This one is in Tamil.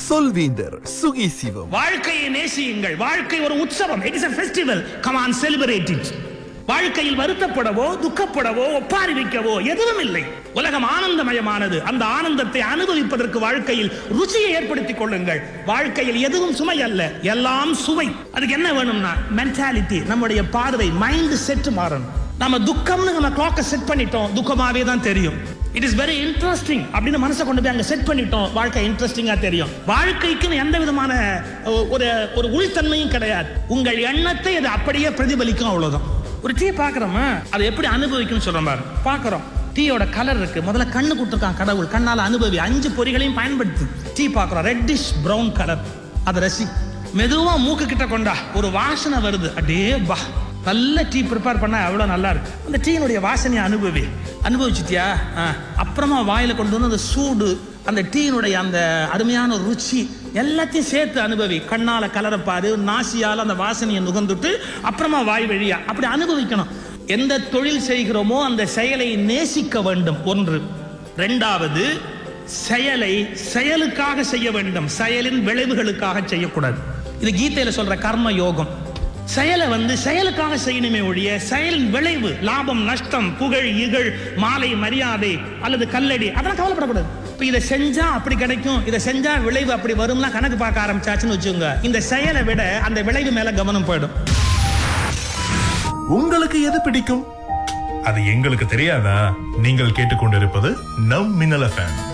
சொல்வீந்தர் சுகி சிவம் வாழ்க்கையை நேசியுங்கள் வாழ்க்கை ஒரு உற்சவம் it is a festival come on celebrate it வாழ்க்கையில் வருத்தப்படவோ துக்கப்படவோ ஒப்பாரி வைக்கவோ எதுவும் இல்லை உலகம் ஆனந்தமயமானது அந்த ஆனந்தத்தை அனுபவிப்பதற்கு வாழ்க்கையில் ருச்சியை ஏற்படுத்திக் கொள்ளுங்கள் வாழ்க்கையில் எதுவும் சுமை அல்ல எல்லாம் சுவை அதுக்கு என்ன வேணும்னா மென்டாலிட்டி நம்முடைய பார்வை மைண்ட் செட் மாறணும் நம்ம துக்கம்னு நம்ம கிளாக்கை செட் பண்ணிட்டோம் துக்கமாவே தான் தெரியும் இட் இஸ் வெரி இன்ட்ரெஸ்டிங் அப்படின்னு மனசை கொண்டு போய் அங்க செட் பண்ணிட்டோம் வாழ்க்கை இன்ட்ரெஸ்டிங்கா தெரியும் வாழ்க்கைக்குன்னு எந்த விதமான ஒ- ஒரு ஒரு உள்தன்மையும் கிடையாது உங்கள் எண்ணத்தை அது அப்படியே பிரதிபலிக்கும் அவ்வளவுதான் ஒரு டீ பாக்குறோமா அதை எப்படி அனுபவிக்கணும்னு சொல்றோம் பாரு பாக்குறோம் டீயோட கலர் இருக்கு முதல்ல கண்ணு கொடுத்துருக்கான் கடவுள் கண்ணால அனுபவி அஞ்சு பொறிகளையும் பயன்படுத்து டீ பாக்குறோம் ரெட்டிஷ் பிரவுன் கலர் அதை ரசி மெதுவா மூக்கு கிட்ட கொண்டா ஒரு வாசனை வருது அடே பா நல்ல டீ ப்ரிப்பேர் பண்ணா எவ்வளோ நல்லா இருக்கு அந்த டீயினுடைய வாசனையை அனுபவி அனுபவிச்சிட்டியா ஆ. அப்புறமா வாயில கொண்டு வந்து அந்த சூடு அந்த டீயினுடைய அந்த அருமையான ருச்சி எல்லாத்தையும் சேர்த்து அனுபவி கண்ணால கலரை பாரு நாசியால அந்த வாசனையை நுகர்ந்துட்டு அப்புறமா வாய் வழியா அப்படி அனுபவிக்கணும் எந்த தொழில் செய்கிறோமோ அந்த செயலை நேசிக்க வேண்டும் ஒன்று ரெண்டாவது செயலை செயலுக்காக செய்ய வேண்டும் செயலின் விளைவுகளுக்காக செய்யக்கூடாது இது கீதையில சொல்ற கர்ம யோகம் செயலை வந்து செயலுக்காக செய்யணுமே ஒழிய செயலின் விளைவு லாபம் நஷ்டம் புகழ் இகழ் மாலை மரியாதை அல்லது கல்லடி அதெல்லாம் கவலைப்படக்கூடாது இப்ப இதை செஞ்சா அப்படி கிடைக்கும் இதை செஞ்சா விளைவு அப்படி வரும்லாம் கணக்கு பார்க்க ஆரம்பிச்சாச்சுன்னு வச்சுக்கோங்க இந்த செயலை விட அந்த விளைவு மேல கவனம் போயிடும் உங்களுக்கு எது பிடிக்கும் அது எங்களுக்கு தெரியாதா நீங்கள் கேட்டுக்கொண்டிருப்பது நம் மின்னல் எஃப்எம்